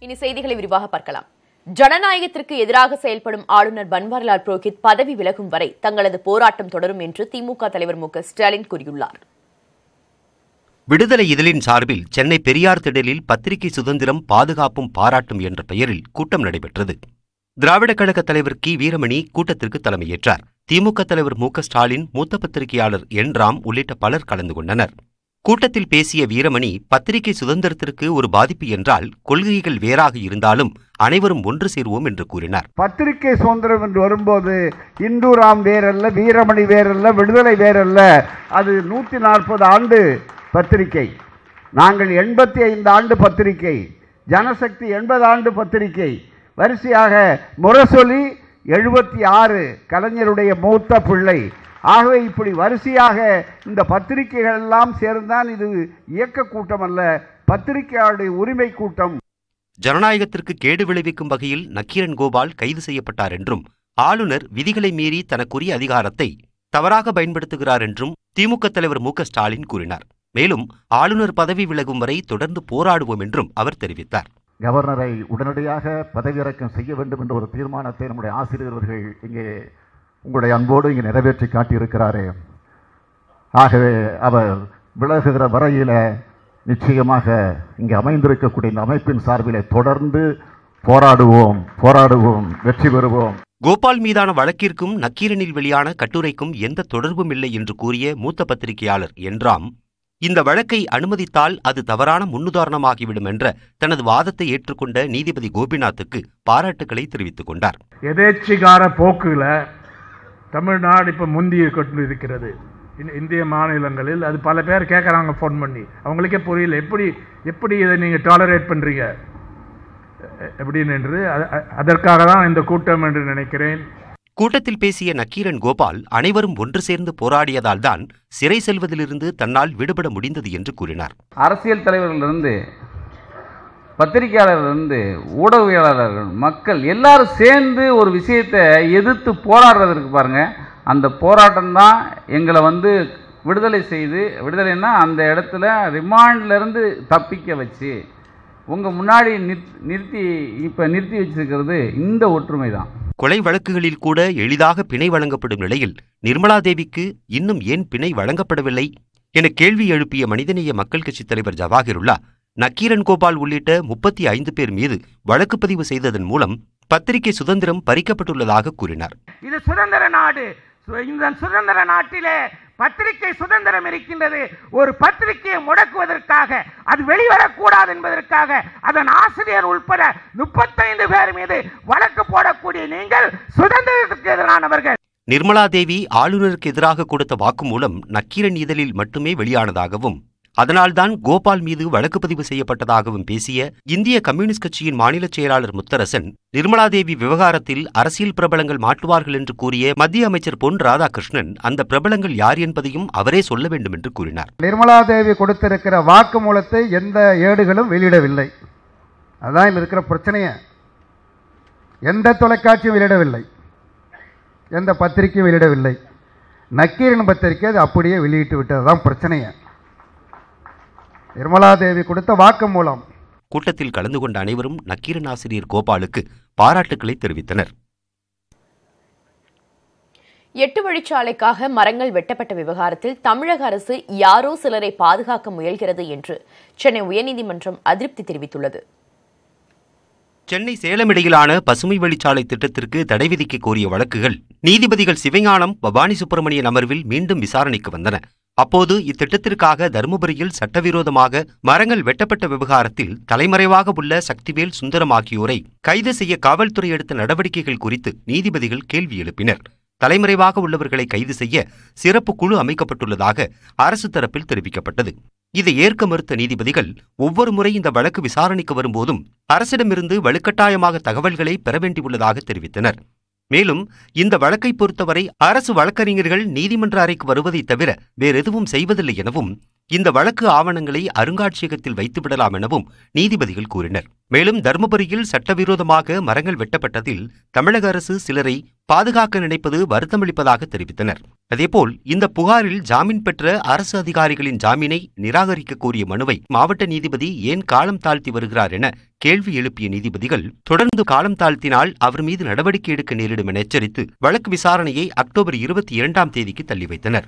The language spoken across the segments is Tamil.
இனி செய்திகளை விரிவாக பார்க்கலாம் ஜனநாயகத்திற்கு எதிராக செயல்படும் ஆளுநர் பன்வாரிலால் புரோஹித் பதவி விலகும் வரை தங்களது போராட்டம் தொடரும் என்று திமுக தலைவர் மு க ஸ்டாலின் கூறியுள்ளார் விடுதலை இதழின் சார்பில் சென்னை பெரியார் திடலில் பத்திரிகை சுதந்திரம் பாதுகாப்பும் பாராட்டும் என்ற பெயரில் கூட்டம் நடைபெற்றது திராவிடக் கழக தலைவர் கி வீரமணி கூட்டத்திற்கு தலைமையேற்றார் திமுக தலைவர் மு க ஸ்டாலின் மூத்த பத்திரிகையாளர் என் ராம் உள்ளிட்ட பலர் கலந்து கொண்டனர் கூட்டத்தில் பேசிய வீரமணி பத்திரிகை சுதந்திரத்திற்கு ஒரு பாதிப்பு என்றால் கொள்கைகள் வேறாக இருந்தாலும் அனைவரும் ஒன்று சேருவோம் என்று கூறினார் பத்திரிகை சுதந்திரம் என்று வரும்போது இந்துராம் வேறல்ல வீரமணி வேறல்ல விடுதலை வேறல்ல அது நூற்றி நாற்பது ஆண்டு பத்திரிகை நாங்கள் எண்பத்தி ஐந்து ஆண்டு பத்திரிகை ஜனசக்தி எண்பது ஆண்டு பத்திரிகை வரிசையாக முரசொலி எழுபத்தி ஆறு கலைஞருடைய மூத்த பிள்ளை ஆகவே இப்படி வரிசையாக இந்த பத்திரிகைகள் எல்லாம் சேர்ந்தான் இது இயக்க கூட்டம் அல்ல பத்திரிகையாளருடைய உரிமை கூட்டம் ஜனநாயகத்திற்கு கேடு விளைவிக்கும் வகையில் நக்கீரன் கோபால் கைது செய்யப்பட்டார் என்றும் ஆளுநர் விதிகளை மீறி தனக்குரிய அதிகாரத்தை தவறாக பயன்படுத்துகிறார் என்றும் திமுக தலைவர் மு க ஸ்டாலின் கூறினார் மேலும் ஆளுநர் பதவி விலகும் வரை தொடர்ந்து போராடுவோம் என்றும் அவர் தெரிவித்தார் கவர்னரை உடனடியாக பதவியிறக்கம் செய்ய வேண்டும் என்ற ஒரு தீர்மானத்தை நம்முடைய ஆசிரியர் அவர்கள் இங்கே உங்களுடைய அன்போடு இங்கே நிறைவேற்றி காட்டியிருக்கிறாரே ஆகவே அவர் விலகுகிற வரையில நிச்சயமாக இங்கே அமைந்திருக்கக்கூடிய இந்த அமைப்பின் சார்பிலே தொடர்ந்து போராடுவோம் போராடுவோம் வெற்றி பெறுவோம் கோபால் மீதான வழக்கிற்கும் நக்கீரனில் வெளியான கட்டுரைக்கும் எந்த தொடர்பும் இல்லை என்று கூறிய மூத்த பத்திரிகையாளர் என்றாம் இந்த வழக்கை அனுமதித்தால் அது தவறான முன்னுதாரணமாகிவிடும் என்ற தனது வாதத்தை ஏற்றுக்கொண்ட நீதிபதி கோபிநாத்துக்கு பாராட்டுக்களை தெரிவித்துக் கொண்டார் எதேச்சிகார போக்குல தமிழ்நாடு இப்போ முந்தி கொண்டு இருக்கிறது இந்த- இந்திய மாநிலங்களில் அது பல பேர் கேட்குறாங்க ஃபோன் பண்ணி அவங்களுக்கே புரியல எப்படி எப்படி இதை நீங்கள் டாலரேட் பண்ணுறீங்க எப்படின்னு என்று அ- அ- அதற்காக தான் இந்த கூட்டம் என்று நினைக்கிறேன் கூட்டத்தில் பேசிய நக்கீரன் கோபால் அனைவரும் ஒன்று சேர்ந்து போராடியதால்தான் சிறை செல்வதிலிருந்து தன்னால் விடுபட முடிந்தது என்று கூறினார் அரசியல் தலைவர்களிருந்து பத்திரிகையாளர்களிருந்து ஊடகவியலாளர்கள் மக்கள் எல்லாரும் சேர்ந்து ஒரு விஷயத்தை எதிர்த்து போராடுறதற்கு பாருங்க அந்த போராட்டம் தான் எங்களை வந்து விடுதலை செய்து விடுதலைன்னா அந்த இடத்துல ரிமாண்ட்ல இருந்து தப்பிக்க வச்சு உங்கள் முன்னாடி நிற்- நிறுத்தி இப்போ நிறுத்தி வச்சிருக்கிறது இந்த ஒற்றுமை தான் கொலை வழக்குகளில் கூட எளிதாக பிணை வழங்கப்படும் நிலையில் நிர்மலா தேவிக்கு இன்னும் ஏன் பிணை வழங்கப்படவில்லை என கேள்வி எழுப்பிய மனிதநேய மக்கள் கட்சித் தலைவர் ஜவாஹிருல்லா நக்கீரன் கோபால் உள்ளிட்ட முப்பத்தி ஐந்து பேர் மீது வழக்கு பதிவு செய்ததன் மூலம் பத்திரிகை சுதந்திரம் பறிக்கப்பட்டுள்ளதாக கூறினார் இது சுதந்திர நாடு சு- இந்த சுதந்திர நாட்டிலே பத்திரிகை சுதந்திரம் இருக்கின்றது ஒரு பத்திரிகையை முடக்குவதற்காக அது வெளிவரக்கூடாது என்பதற்காக அதன் ஆசிரியர் உட்பட முப்பத்தைந்து பேர் மீது வழக்கு போடக்கூடிய நீங்கள் சுதந்திரத்துக்கு எதிரானவர்கள் நிர்மலா தேவி ஆளுநருக்கு எதிராக கொடுத்த வாக்குமூலம் நக்கீரன் இதழில் மட்டுமே வெளியானதாகவும் அதனால்தான் கோபால் மீது வழக்கு பதிவு செய்யப்பட்டதாகவும் பேசிய இந்திய கம்யூனிஸ்ட் கட்சியின் மாநில செயலாளர் முத்தரசன் நிர்மலா தேவி விவகாரத்தில் அரசியல் பிரபலங்கள் மாட்டுவார்கள் என்று கூறிய மத்திய அமைச்சர் பொன் ராதாகிருஷ்ணன் அந்த பிரபலங்கள் யார் என்பதையும் அவரே சொல்ல வேண்டும் என்று கூறினார் நிர்மலா தேவி கொடுத்திருக்கிற வாக்குமூலத்தை எந்த ஏடுகளும் வெளியிடவில்லை அதுதான் இதில் இருக்கிற பிரச்சனையே எந்த தொலைக்காட்சியும் வெளியிடவில்லை எந்த பத்திரிகையும் வெளியிடவில்லை நக்கீரன் பத்திரிகை அது அப்படியே வெளியிட்டு விட்டது தான் பிரச்சனையே நிர்மலா தேவி கொடுத்த வாக்குமூலம் கூட்டத்தில் கலந்து கொண்ட அனைவரும் நக்கீரன் ஆசிரியர் கோபாலுக்கு பாராட்டுக்களை தெரிவித்தனர் எட்டு வழிச்சாலைக்காக மரங்கள் வெட்டப்பட்ட விவகாரத்தில் தமிழக அரசு யாரோ சிலரை பாதுகாக்க முயல்கிறது என்று சென்னை உயர்நீதிமன்றம் அதிருப்தி தெரிவித்துள்ளது சென்னை சேலம் இடையிலான பசுமை வழிச்சாலை திட்டத்திற்கு தடை விதிக்க கோரிய வழக்குகள் நீதிபதிகள் சிவஞானம் பவானி சுப்பிரமணியன் அமர்வில் மீண்டும் விசாரணைக்கு வந்தன அப்போது இத்திட்டத்திற்காக தருமபுரியில் சட்டவிரோதமாக மரங்கள் வெட்டப்பட்ட விவகாரத்தில் தலைமறைவாக உள்ள சக்திவேல் சுந்தரம் ஆகியோரை கைது செய்ய காவல்துறை எடுத்த நடவடிக்கைகள் குறித்து நீதிபதிகள் கேள்வி எழுப்பினர் தலைமறைவாக உள்ளவர்களை கைது செய்ய சிறப்பு குழு அமைக்கப்பட்டுள்ளதாக அரசு தரப்பில் தெரிவிக்கப்பட்டது இதை ஏற்க மறுத்த நீதிபதிகள் ஒவ்வொரு முறை இந்த வழக்கு விசாரணைக்கு வரும்போதும் அரசிடமிருந்து வலுக்கட்டாயமாக தகவல்களை பெற வேண்டியுள்ளதாக தெரிவித்தனர் மேலும் இந்த வழக்கை பொறுத்தவரை அரசு வழக்கறிஞர்கள் நீதிமன்ற அறைக்கு வருவதைத் தவிர வேறெதுவும் செய்வதில்லை எனவும் இந்த வழக்கு ஆவணங்களை அருங்காட்சியகத்தில் வைத்துவிடலாம் எனவும் நீதிபதிகள் கூறினர் மேலும் தருமபுரியில் சட்டவிரோதமாக மரங்கள் வெட்டப்பட்டதில் தமிழக அரசு சிலரை பாதுகாக்க நினைப்பது வருத்தமளிப்பதாக தெரிவித்தனர் அதேபோல் இந்த புகாரில் ஜாமீன் பெற்ற அரசு அதிகாரிகளின் ஜாமீனை நிராகரிக்க கோரிய மனுவை மாவட்ட நீதிபதி ஏன் காலம் தாழ்த்தி வருகிறார் என கேள்வி எழுப்பிய நீதிபதிகள் தொடர்ந்து காலம் தாழ்த்தினால் அவர் மீது நடவடிக்கை எடுக்க நேரிடும் என எச்சரித்து வழக்கு விசாரணையை அக்டோபர் இருபத்தி இரண்டாம் தேதிக்கு தள்ளி வைத்தனர்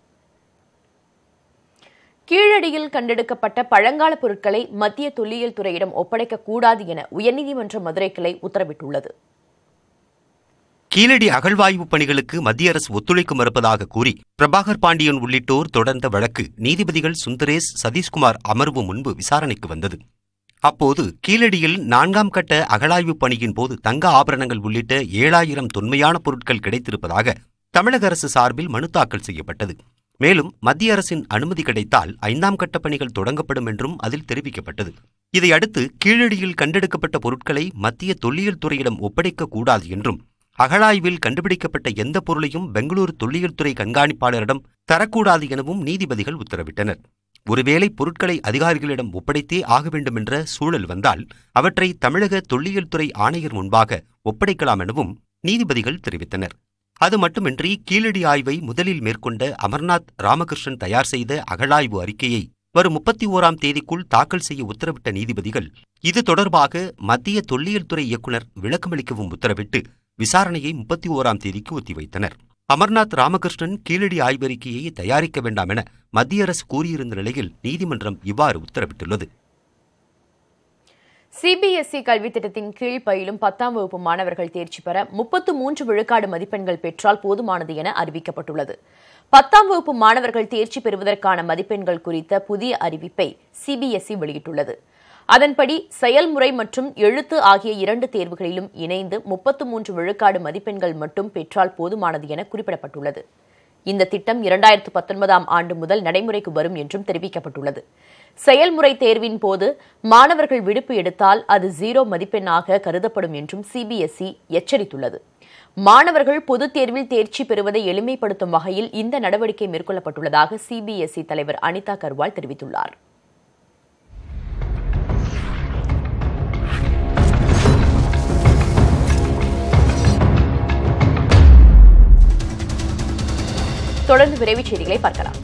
கீழடியில் கண்டெடுக்கப்பட்ட பழங்கால பொருட்களை மத்திய தொல்லியல் துறையிடம் ஒப்படைக்க கூடாது என உயர்நீதிமன்ற மதுரை கிளை உத்தரவிட்டுள்ளது கீழடி அகழ்வாய்வு பணிகளுக்கு மத்திய அரசு ஒத்துழைக்க மறுப்பதாக கூறி பிரபாகர் பாண்டியன் உள்ளிட்டோர் தொடர்ந்த வழக்கு நீதிபதிகள் சுந்தரேஷ் சதீஷ்குமார் அமர்வு முன்பு விசாரணைக்கு வந்தது அப்போது கீழடியில் நான்காம் கட்ட அகழாய்வு பணியின் போது தங்க ஆபரணங்கள் உள்ளிட்ட ஏழாயிரம் தொன்மையான பொருட்கள் கிடைத்திருப்பதாக தமிழக அரசு சார்பில் மனு தாக்கல் செய்யப்பட்டது மேலும் மத்திய அரசின் அனுமதி கிடைத்தால் ஐந்தாம் கட்ட பணிகள் தொடங்கப்படும் என்றும் அதில் தெரிவிக்கப்பட்டது இதையடுத்து கீழடியில் கண்டெடுக்கப்பட்ட பொருட்களை மத்திய தொல்லியல் துறையிடம் ஒப்படைக்க கூடாது என்றும் அகழாய்வில் கண்டுபிடிக்கப்பட்ட எந்த பொருளையும் பெங்களூரு தொல்லியல் துறை கண்காணிப்பாளரிடம் தரக்கூடாது எனவும் நீதிபதிகள் உத்தரவிட்டனர் ஒருவேளை பொருட்களை அதிகாரிகளிடம் ஒப்படைத்தே ஆக வேண்டும் என்ற சூழல் வந்தால் அவற்றை தமிழக தொல்லியல் துறை ஆணையர் முன்பாக ஒப்படைக்கலாம் எனவும் நீதிபதிகள் தெரிவித்தனர் அது மட்டுமின்றி கீழடி ஆய்வை முதலில் மேற்கொண்ட அமர்நாத் ராமகிருஷ்ணன் தயார் செய்த அகழாய்வு அறிக்கையை வரும் முப்பத்தி ஓராம் தேதிக்குள் தாக்கல் செய்ய உத்தரவிட்ட நீதிபதிகள் இது தொடர்பாக மத்திய தொல்லியல் துறை இயக்குநர் விளக்கமளிக்கவும் உத்தரவிட்டு விசாரணையை முப்பத்தி ஓராம் தேதிக்கு ஒத்திவைத்தனர் அமர்நாத் ராமகிருஷ்ணன் கீழடி ஆய்வறிக்கையை தயாரிக்க வேண்டாம் என மத்திய அரசு கூறியிருந்த நிலையில் நீதிமன்றம் இவ்வாறு உத்தரவிட்டுள்ளது சிபிஎஸ்இ கல்வித் திட்டத்தின் கீழ் பயிலும் பத்தாம் வகுப்பு மாணவர்கள் தேர்ச்சி பெற முப்பத்து மூன்று விழுக்காடு மதிப்பெண்கள் பெற்றால் போதுமானது என அறிவிக்கப்பட்டுள்ளது பத்தாம் வகுப்பு மாணவர்கள் தேர்ச்சி பெறுவதற்கான மதிப்பெண்கள் குறித்த புதிய அறிவிப்பை சிபிஎஸ்இ வெளியிட்டுள்ளது அதன்படி செயல்முறை மற்றும் எழுத்து ஆகிய இரண்டு தேர்வுகளிலும் இணைந்து முப்பத்து மூன்று விழுக்காடு மதிப்பெண்கள் மட்டும் பெற்றால் போதுமானது என குறிப்பிடப்பட்டுள்ளது இந்த திட்டம் இரண்டாயிரத்து பத்தொன்பதாம் ஆண்டு முதல் நடைமுறைக்கு வரும் என்றும் தெரிவிக்கப்பட்டுள்ளது செயல்முறை தேர்வின் போது மாணவர்கள் விடுப்பு எடுத்தால் அது ஜீரோ மதிப்பெண்ணாக கருதப்படும் என்றும் சிபிஎஸ்இ எச்சரித்துள்ளது மாணவர்கள் பொதுத் தேர்வில் தேர்ச்சி பெறுவதை எளிமைப்படுத்தும் வகையில் இந்த நடவடிக்கை மேற்கொள்ளப்பட்டுள்ளதாக சிபிஎஸ்இ தலைவர் அனிதா கர்வால் தெரிவித்துள்ளார் தொடர்ந்து விரைவுச் செய்திகளை பார்க்கலாம்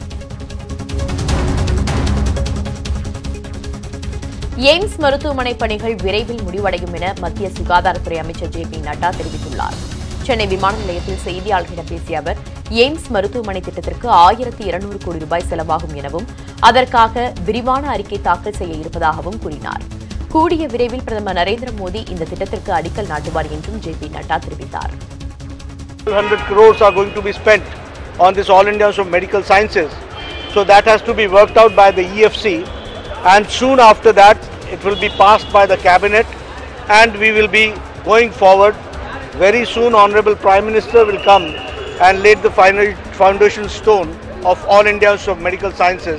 எய்ம்ஸ் மருத்துவமனை பணிகள் விரைவில் முடிவடையும் என மத்திய சுகாதாரத்துறை அமைச்சர் ஜே பி நட்டா தெரிவித்துள்ளார் சென்னை விமான நிலையத்தில் செய்தியாளர்களிடம் பேசிய அவர் எய்ம்ஸ் மருத்துவமனை திட்டத்திற்கு ஆயிரத்தி இருநூறு கோடி ரூபாய் செலவாகும் எனவும் அதற்காக விரிவான அறிக்கை தாக்கல் செய்ய இருப்பதாகவும் கூறினார் கூடிய விரைவில் பிரதமர் நரேந்திர மோடி இந்த திட்டத்திற்கு அடிக்கல் நாட்டுவார் என்றும் ஜே பி நட்டா தெரிவித்தார் 100 crores are going to be spent on this All India of Medical Sciences. So that has to be worked out by the EFC and soon after that it will be passed by the cabinet and we will be going forward. Very soon Honorable Prime Minister will come and lay the final foundation stone of All India of Medical Sciences.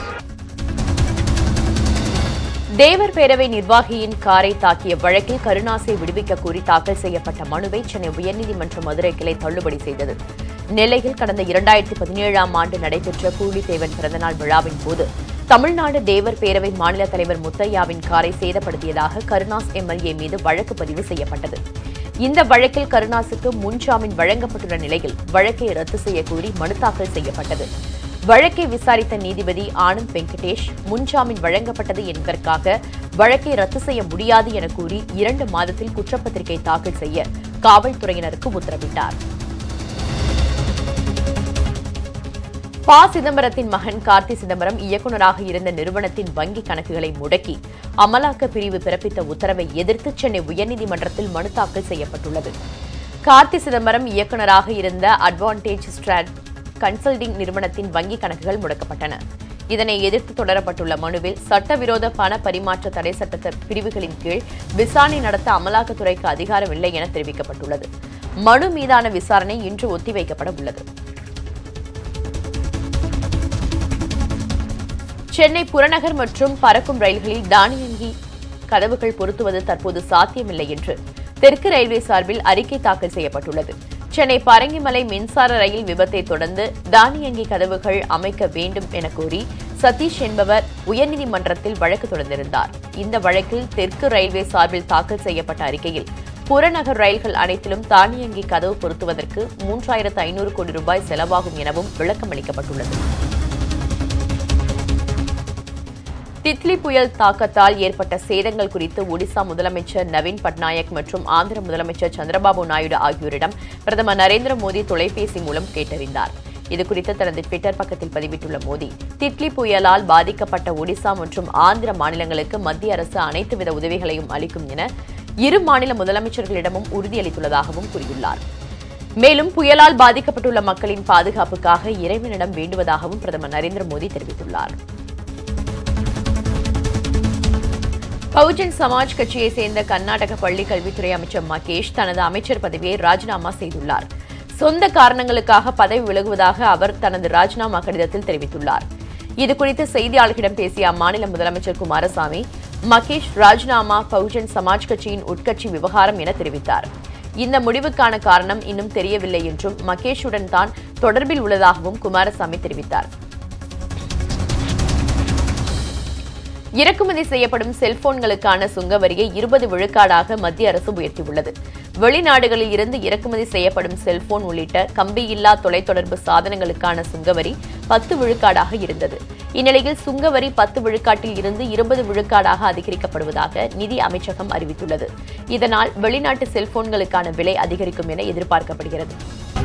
தேவர் பேரவை நிர்வாகியின் காரை தாக்கிய வழக்கில் கருணாசை விடுவிக்க கோரி தாக்கல் செய்யப்பட்ட மனுவை சென்னை உயர்நீதிமன்ற மதுரை கிளை தள்ளுபடி செய்தது நெல்லையில் கடந்த இரண்டாயிரத்தி பதினேழாம் ஆண்டு நடைபெற்ற பூலித்தேவன் பிறந்தநாள் விழாவின் போது தமிழ்நாடு தேவர் பேரவை மாநில தலைவர் முத்தையாவின் காரை சேதப்படுத்தியதாக கருணாஸ் எம்எல்ஏ மீது வழக்கு பதிவு செய்யப்பட்டது இந்த வழக்கில் கருணாசுக்கு முன்ஜாமீன் வழங்கப்பட்டுள்ள நிலையில் வழக்கை ரத்து செய்யக் கோரி மனு தாக்கல் செய்யப்பட்டது வழக்கை விசாரித்த நீதிபதி ஆனந்த் வெங்கடேஷ் முன்ஜாமீன் வழங்கப்பட்டது என்பதற்காக வழக்கை ரத்து செய்ய முடியாது என கூறி இரண்டு மாதத்தில் குற்றப்பத்திரிகை தாக்கல் செய்ய காவல்துறையினருக்கு உத்தரவிட்டார் ப சிதம்பரத்தின் மகன் கார்த்தி சிதம்பரம் இயக்குநராக இருந்த நிறுவனத்தின் வங்கி கணக்குகளை முடக்கி அமலாக்க பிரிவு பிறப்பித்த உத்தரவை எதிர்த்து சென்னை உயர்நீதிமன்றத்தில் மனு தாக்கல் செய்யப்பட்டுள்ளது கார்த்தி சிதம்பரம் இயக்குநராக இருந்த அட்வான்டேஜ் ஸ்ட்ராட் கன்சல்டிங் நிறுவனத்தின் வங்கி கணக்குகள் முடக்கப்பட்டன இதனை எதிர்த்து தொடரப்பட்டுள்ள மனுவில் சட்டவிரோத பண பரிமாற்ற தடை சட்ட பிரிவுகளின் கீழ் விசாரணை நடத்த அமலாக்கத்துறைக்கு அதிகாரமில்லை என தெரிவிக்கப்பட்டுள்ளது மனு மீதான விசாரணை இன்று ஒத்திவைக்கப்பட உள்ளது சென்னை புறநகர் மற்றும் பறக்கும் ரயில்களில் தானியங்கி கதவுகள் பொருத்துவது தற்போது சாத்தியமில்லை என்று தெற்கு ரயில்வே சார்பில் அறிக்கை தாக்கல் செய்யப்பட்டுள்ளது சென்னை பரங்கிமலை மின்சார ரயில் விபத்தை தொடர்ந்து தானியங்கி கதவுகள் அமைக்க வேண்டும் என கோரி சதீஷ் என்பவர் உயர்நீதிமன்றத்தில் வழக்கு தொடர்ந்திருந்தார் இந்த வழக்கில் தெற்கு ரயில்வே சார்பில் தாக்கல் செய்யப்பட்ட அறிக்கையில் புறநகர் ரயில்கள் அனைத்திலும் தானியங்கி கதவு பொருத்துவதற்கு மூன்றாயிரத்து ஐநூறு கோடி ரூபாய் செலவாகும் எனவும் விளக்கம் அளிக்கப்பட்டுள்ளது டித்லி புயல் தாக்கத்தால் ஏற்பட்ட சேதங்கள் குறித்து ஒடிசா முதலமைச்சர் நவீன் பட்நாயக் மற்றும் ஆந்திர முதலமைச்சர் சந்திரபாபு நாயுடு ஆகியோரிடம் பிரதமர் நரேந்திர மோடி தொலைபேசி மூலம் கேட்டறிந்தார் இதுகுறித்து தனது ட்விட்டர் பக்கத்தில் பதிவிட்டுள்ள மோடி திட்லி புயலால் பாதிக்கப்பட்ட ஒடிசா மற்றும் ஆந்திர மாநிலங்களுக்கு மத்திய அரசு அனைத்து வித உதவிகளையும் அளிக்கும் என இரு மாநில முதலமைச்சர்களிடமும் உறுதியளித்துள்ளதாகவும் கூறியுள்ளார் மேலும் புயலால் பாதிக்கப்பட்டுள்ள மக்களின் பாதுகாப்புக்காக இறைவனிடம் வேண்டுவதாகவும் பிரதமர் நரேந்திர மோடி தெரிவித்துள்ளார் பகுஜன் சமாஜ் கட்சியை சேர்ந்த கர்நாடக பள்ளி கல்வித்துறை அமைச்சர் மகேஷ் தனது அமைச்சர் பதவியை ராஜினாமா செய்துள்ளார் சொந்த காரணங்களுக்காக பதவி விலகுவதாக அவர் தனது ராஜினாமா கடிதத்தில் தெரிவித்துள்ளார் இதுகுறித்து செய்தியாளர்களிடம் பேசிய அம்மாநில முதலமைச்சர் குமாரசாமி மகேஷ் ராஜினாமா பகுஜன் சமாஜ் கட்சியின் உட்கட்சி விவகாரம் என தெரிவித்தார் இந்த முடிவுக்கான காரணம் இன்னும் தெரியவில்லை என்றும் மகேஷுடன் தான் தொடர்பில் உள்ளதாகவும் குமாரசாமி தெரிவித்தார் இறக்குமதி செய்யப்படும் செல்போன்களுக்கான சுங்கவரியை இருபது விழுக்காடாக மத்திய அரசு உயர்த்தியுள்ளது வெளிநாடுகளில் இருந்து இறக்குமதி செய்யப்படும் செல்போன் உள்ளிட்ட கம்பியில்லா தொலைத்தொடர்பு சாதனங்களுக்கான சுங்கவரி பத்து விழுக்காடாக இருந்தது இந்நிலையில் சுங்கவரி பத்து விழுக்காட்டில் இருந்து இருபது விழுக்காடாக அதிகரிக்கப்படுவதாக நிதி அமைச்சகம் அறிவித்துள்ளது இதனால் வெளிநாட்டு செல்போன்களுக்கான விலை அதிகரிக்கும் என எதிர்பார்க்கப்படுகிறது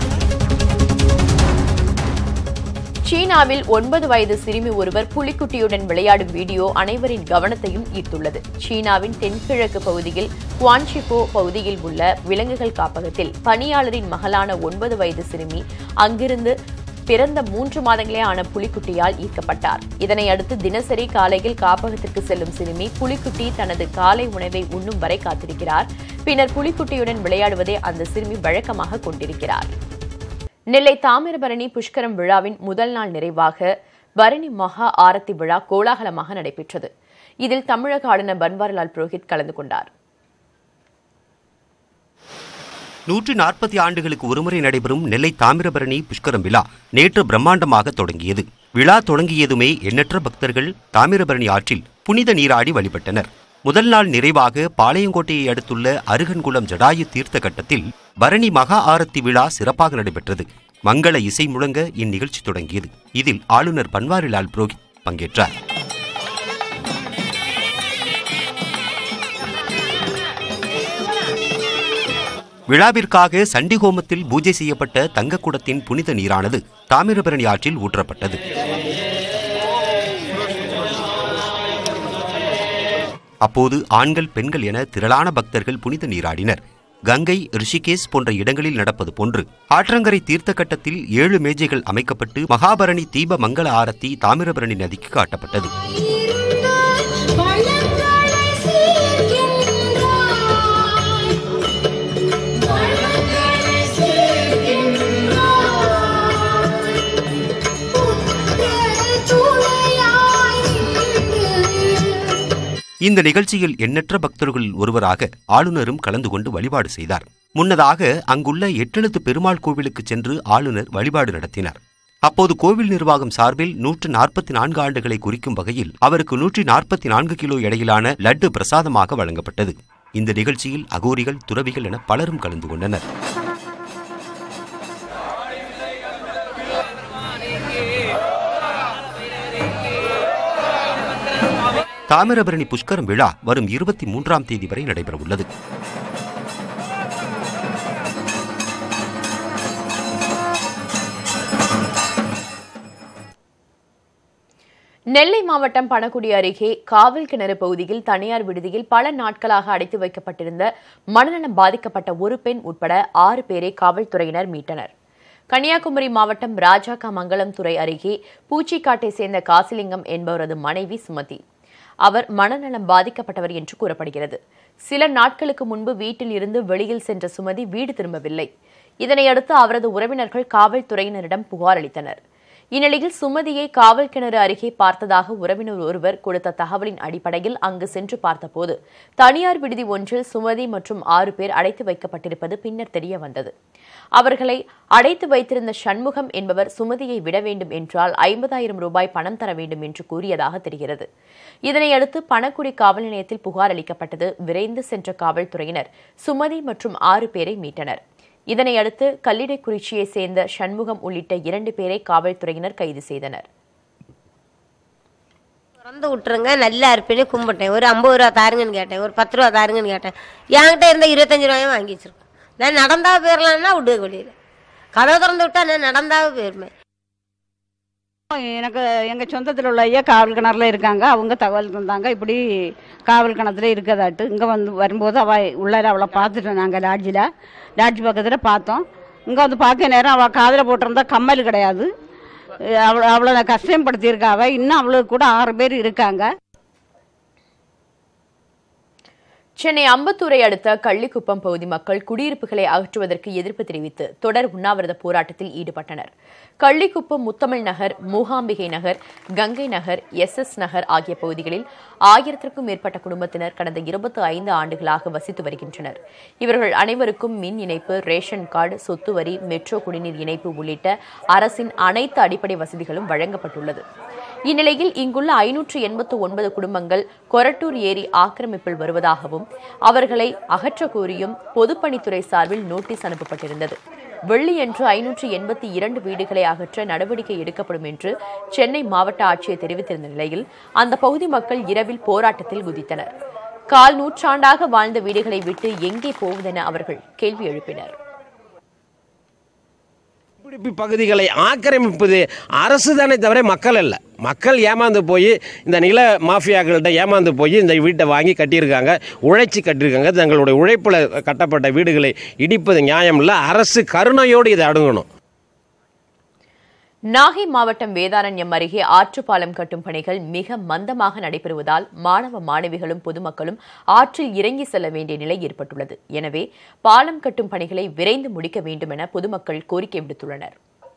சீனாவில் ஒன்பது வயது சிறுமி ஒருவர் புலிக்குட்டியுடன் விளையாடும் வீடியோ அனைவரின் கவனத்தையும் ஈர்த்துள்ளது சீனாவின் தென்கிழக்கு பகுதியில் குவான்ஷிபோ பகுதியில் உள்ள விலங்குகள் காப்பகத்தில் பணியாளரின் மகளான ஒன்பது வயது சிறுமி அங்கிருந்து பிறந்த மூன்று மாதங்களே ஆன புலிக்குட்டியால் ஈர்க்கப்பட்டார் இதனை அடுத்து தினசரி காலையில் காப்பகத்திற்கு செல்லும் சிறுமி புலிக்குட்டி தனது காலை உணவை உண்ணும் வரை காத்திருக்கிறார் பின்னர் புலிக்குட்டியுடன் விளையாடுவதை அந்த சிறுமி வழக்கமாக கொண்டிருக்கிறார் நெல்லை தாமிரபரணி புஷ்கரம் விழாவின் முதல் நாள் நிறைவாக பரணி மகா ஆரத்தி விழா கோலாகலமாக நடைபெற்றது இதில் தமிழக ஆளுநர் பன்வாரிலால் புரோஹித் கலந்து கொண்டார் நூற்றி நாற்பத்தி ஆண்டுகளுக்கு ஒருமுறை நடைபெறும் நெல்லை தாமிரபரணி புஷ்கரம் விழா நேற்று பிரம்மாண்டமாக தொடங்கியது விழா தொடங்கியதுமே எண்ணற்ற பக்தர்கள் தாமிரபரணி ஆற்றில் புனித நீராடி வழிபட்டனர் முதல் நாள் நிறைவாக பாளையங்கோட்டையை அடுத்துள்ள அருகன்குளம் ஜடாயு தீர்த்த கட்டத்தில் பரணி மகா ஆரத்தி விழா சிறப்பாக நடைபெற்றது மங்கள இசை முழங்க இந்நிகழ்ச்சி தொடங்கியது இதில் ஆளுநர் பன்வாரிலால் புரோஹித் பங்கேற்றார் விழாவிற்காக சண்டிகோமத்தில் பூஜை செய்யப்பட்ட தங்கக்குடத்தின் புனித நீரானது தாமிரபரணி ஆற்றில் ஊற்றப்பட்டது அப்போது ஆண்கள் பெண்கள் என திரளான பக்தர்கள் புனித நீராடினர் கங்கை ரிஷிகேஷ் போன்ற இடங்களில் நடப்பது போன்று ஆற்றங்கரை தீர்த்த கட்டத்தில் ஏழு மேஜைகள் அமைக்கப்பட்டு மகாபரணி தீப மங்கள ஆரத்தி தாமிரபரணி நதிக்கு காட்டப்பட்டது பழங்களை சேர்க்கின்றாய் பழங்களை சேர்க்கின்றாய் உற்ற துணையாய் நின்று இந்த நிகழ்ச்சியில் எண்ணற்ற பக்தர்களில் ஒருவராக ஆளுநரும் கலந்து கொண்டு வழிபாடு செய்தார் முன்னதாக அங்குள்ள எட்டெழுத்து பெருமாள் கோவிலுக்கு சென்று ஆளுநர் வழிபாடு நடத்தினார் அப்போது கோவில் நிர்வாகம் சார்பில் நூற்று நாற்பத்தி நான்கு ஆண்டுகளை குறிக்கும் வகையில் அவருக்கு நூற்றி நாற்பத்தி நான்கு கிலோ எடையிலான லட்டு பிரசாதமாக வழங்கப்பட்டது இந்த நிகழ்ச்சியில் அகோரிகள் துறவிகள் என பலரும் கலந்து கொண்டனர் தாமிரபரணி புஷ்கரம் விழா வரும் இருபத்தி மூன்றாம் தேதி வரை நடைபெறவுள்ளது நெல்லை மாவட்டம் பணக்குடி அருகே காவல் கிணறு பகுதியில் தனியார் விடுதியில் பல நாட்களாக அடைத்து வைக்கப்பட்டிருந்த மனநலம் பாதிக்கப்பட்ட ஒரு பெண் உட்பட ஆறு பேரை காவல்துறையினர் மீட்டனர் கன்னியாகுமரி மாவட்டம் ராஜாக்கா மங்கலம் துறை அருகே பூச்சிக்காட்டை சேர்ந்த காசிலிங்கம் என்பவரது மனைவி சுமதி அவர் மனநலம் பாதிக்கப்பட்டவர் என்று கூறப்படுகிறது சில நாட்களுக்கு முன்பு வீட்டில் இருந்து வெளியில் சென்ற சுமதி வீடு திரும்பவில்லை இதனையடுத்து அவரது உறவினர்கள் காவல்துறையினரிடம் புகார் அளித்தனர் இந்நிலையில் சுமதியை காவல் கிணறு அருகே பார்த்ததாக உறவினர் ஒருவர் கொடுத்த தகவலின் அடிப்படையில் அங்கு சென்று பார்த்தபோது தனியார் விடுதி ஒன்றில் சுமதி மற்றும் ஆறு பேர் அடைத்து வைக்கப்பட்டிருப்பது பின்னர் தெரிய வந்தது அவர்களை அடைத்து வைத்திருந்த சண்முகம் என்பவர் சுமதியை விட வேண்டும் என்றால் ஐம்பதாயிரம் ரூபாய் பணம் தர வேண்டும் என்று கூறியதாக தெரிகிறது இதனையடுத்து பணக்குடி காவல் நிலையத்தில் புகார் அளிக்கப்பட்டது விரைந்து சென்ற காவல்துறையினர் சுமதி மற்றும் ஆறு பேரை மீட்டனர் இதனையடுத்து கல்லிடைக்குறிச்சியை சேர்ந்த சண்முகம் உள்ளிட்ட இரண்டு பேரை காவல்துறையினர் கைது செய்தனர் வந்து விட்டுருங்க நல்லா இருப்பேன்னு கும்பிட்டேன் ஒரு ஐம்பது ரூபா தாருங்கன்னு கேட்டேன் ஒரு பத்து ரூபா தாருங்கன்னு கேட்டேன் என்கிட்ட இருந்த இருபத்தஞ்சி ரூபாயும் வாங்கி வச்சிருக்கேன் நான் நடந்தா போயிடலான்னா விடு வெளியில் கதவை திறந்து விட்டா நான் நடந்தாவே போயிருவேன் எனக்கு எங்கள் சொந்தத்தில் உள்ள ஐயா காவல் கிணறுல இருக்காங்க அவங்க தகவல் தந்தாங்க இப்படி காவல் கிணத்துல இருக்கதாட்டு இங்கே வந்து வரும்போது அவள் உள்ளார அவளை பார்த்துட்டோம் நாங்கள் லாட்ஜில் லாட்ஜ் பக்கத்தில் பார்த்தோம் இங்கே வந்து பார்க்க நேரம் அவள் காதில் போட்டிருந்தா கம்மல் கிடையாது அவளை அவளை கஷ்டப்படுத்தியிருக்கா அவள் இன்னும் அவளுக்கு கூட ஆறு பேர் இருக்காங்க சென்னை அம்பத்தூரை அடுத்த கள்ளிக்குப்பம் பகுதி மக்கள் குடியிருப்புகளை அகற்றுவதற்கு எதிர்ப்பு தெரிவித்து தொடர் உண்ணாவிரத போராட்டத்தில் ஈடுபட்டனர் கள்ளிக்குப்பம் முத்தமிழ் நகர் மூகாம்பிகை நகர் கங்கை நகர் எஸ் எஸ் நகர் ஆகிய பகுதிகளில் ஆயிரத்திற்கும் மேற்பட்ட குடும்பத்தினர் கடந்த இருபத்தி ஐந்து ஆண்டுகளாக வசித்து வருகின்றனர் இவர்கள் அனைவருக்கும் மின் இணைப்பு ரேஷன் கார்டு சொத்து வரி மெட்ரோ குடிநீர் இணைப்பு உள்ளிட்ட அரசின் அனைத்து அடிப்படை வசதிகளும் வழங்கப்பட்டுள்ளது இந்நிலையில் இங்குள்ள ஐநூற்று எண்பத்து ஒன்பது குடும்பங்கள் கொரட்டூர் ஏரி ஆக்கிரமிப்பில் வருவதாகவும் அவர்களை அகற்ற கோரியும் பொதுப்பணித்துறை சார்பில் நோட்டீஸ் அனுப்பப்பட்டிருந்தது வெள்ளியன்று ஐநூற்று எண்பத்தி இரண்டு வீடுகளை அகற்ற நடவடிக்கை எடுக்கப்படும் என்று சென்னை மாவட்ட ஆட்சியர் தெரிவித்திருந்த நிலையில் அந்த பகுதி மக்கள் இரவில் போராட்டத்தில் குதித்தனர் கால் நூற்றாண்டாக வாழ்ந்த வீடுகளை விட்டு எங்கே போவதென அவர்கள் கேள்வி எழுப்பினர் குடியிருப்பு பகுதிகளை ஆக்கிரமிப்பது அரசு தானே தவிர மக்கள் அல்ல மக்கள் ஏமாந்து போய் இந்த நில மாஃபியாக்கள்கிட்ட ஏமாந்து போய் இந்த வீட்டை வாங்கி கட்டியிருக்காங்க உழைச்சி கட்டியிருக்காங்க தங்களுடைய உழைப்பில் கட்டப்பட்ட வீடுகளை இடிப்பது நியாயம் இல்லை அரசு கருணையோடு இதை அடங்கணும் நாகை மாவட்டம் வேதாரண்யம் அருகே ஆற்றுப்பாலம் கட்டும் பணிகள் மிக மந்தமாக நடைபெறுவதால் மாணவ மாணவிகளும் பொதுமக்களும் ஆற்றில் இறங்கி செல்ல வேண்டிய நிலை ஏற்பட்டுள்ளது எனவே பாலம் கட்டும் பணிகளை விரைந்து முடிக்க வேண்டும் என பொதுமக்கள் கோரிக்கை விடுத்துள்ளனர்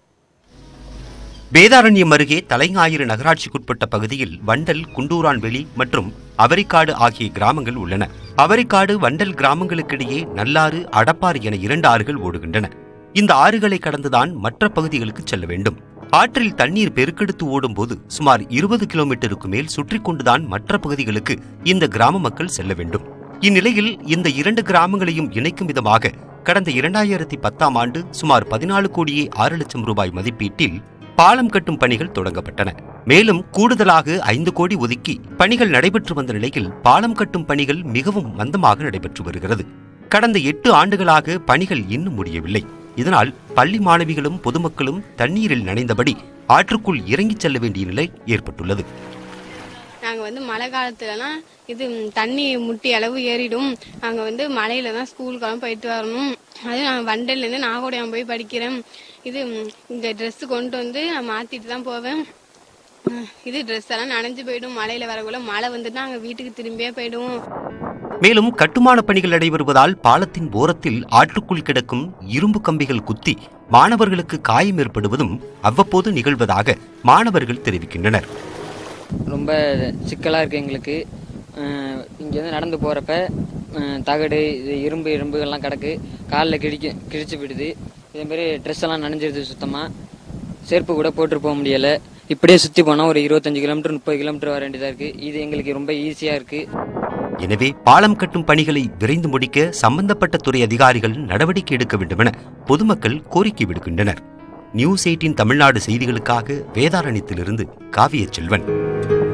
வேதாரண்யம் அருகே தலைஞாயிறு நகராட்சிக்குட்பட்ட பகுதியில் வண்டல் குண்டூரான்வெளி மற்றும் அவரிக்காடு ஆகிய கிராமங்கள் உள்ளன அவரிக்காடு வண்டல் கிராமங்களுக்கிடையே நல்லாறு அடப்பாறு என இரண்டு ஆறுகள் ஓடுகின்றன இந்த ஆறுகளை கடந்துதான் மற்ற பகுதிகளுக்கு செல்ல வேண்டும் ஆற்றில் தண்ணீர் பெருக்கெடுத்து ஓடும்போது சுமார் இருபது கிலோமீட்டருக்கு மேல் சுற்றி கொண்டுதான் மற்ற பகுதிகளுக்கு இந்த கிராம மக்கள் செல்ல வேண்டும் இந்நிலையில் இந்த இரண்டு கிராமங்களையும் இணைக்கும் விதமாக கடந்த இரண்டாயிரத்தி பத்தாம் ஆண்டு சுமார் பதினாலு கோடியே ஆறு லட்சம் ரூபாய் மதிப்பீட்டில் பாலம் கட்டும் பணிகள் தொடங்கப்பட்டன மேலும் கூடுதலாக ஐந்து கோடி ஒதுக்கி பணிகள் நடைபெற்று வந்த நிலையில் பாலம் கட்டும் பணிகள் மிகவும் மந்தமாக நடைபெற்று வருகிறது கடந்த எட்டு ஆண்டுகளாக பணிகள் இன்னும் முடியவில்லை இதனால் பள்ளி மாணவிகளும் பொதுமக்களும் தண்ணீரில் நனைந்தபடி ஆற்றுக்குள் இறங்கிச் செல்ல வேண்டிய நிலை ஏற்பட்டுள்ளது நாங்கள் வந்து மழை காலத்துலலாம் இது ம், தண்ணி முட்டி அளவு ஏறிடும் நாங்கள் வந்து மழையில தான் ஸ்கூலுக்கெல்லாம் போயிட்டு வரணும் அது நான் வண்டல்லேருந்து நாகோடையான் போய் படிக்கிறேன் இது ம், இந்த ட்ரெஸ்ஸு கொண்டு வந்து நான் மாற்றிட்டு தான் போவேன் அஹ், இது ட்ரெஸ் எல்லாம் நனைஞ்சு போயிடும் மழையில வரக்குள்ள மழை வந்துட்டு நாங்கள் வீட்டுக்கு திரும்பியே போயிடுவோம் மேலும் கட்டுமான பணிகள் நடைபெறுவதால் பாலத்தின் ஓரத்தில் ஆற்றுக்குள் கிடக்கும் இரும்பு கம்பிகள் குத்தி மாணவர்களுக்கு காயம் ஏற்படுவதும் அவ்வப்போது நிகழ்வதாக மாணவர்கள் தெரிவிக்கின்றனர் ரொம்ப சிக்கலாக இருக்குது எங்களுக்கு அஹ் இங்கேருந்து நடந்து போகிறப்ப தகடு இது இரும்பு இரும்புகள்லாம் கிடக்கு காலில் கிழிக்க கிழிச்சு விடுது இதேமாரி ட்ரெஸ் எல்லாம் நனைஞ்சிருது சுத்தமாக செருப்பு கூட போட்டு போக முடியலை இப்படியே சுற்றி போனால் ஒரு இருபத்தஞ்சு கிலோமீட்டர் முப்பது கிலோமீட்டர் வர வேண்டியதாக இருக்குது இது எங்களுக்கு ரொம்ப ஈஸியாக இருக்குது எனவே பாலம் கட்டும் பணிகளை விரைந்து முடிக்க சம்பந்தப்பட்ட துறை அதிகாரிகள் நடவடிக்கை எடுக்க வேண்டுமென பொதுமக்கள் கோரிக்கை விடுக்கின்றனர் நியூஸ் எயிட்டின் தமிழ்நாடு செய்திகளுக்காக வேதாரண்யத்திலிருந்து காவிய செல்வன்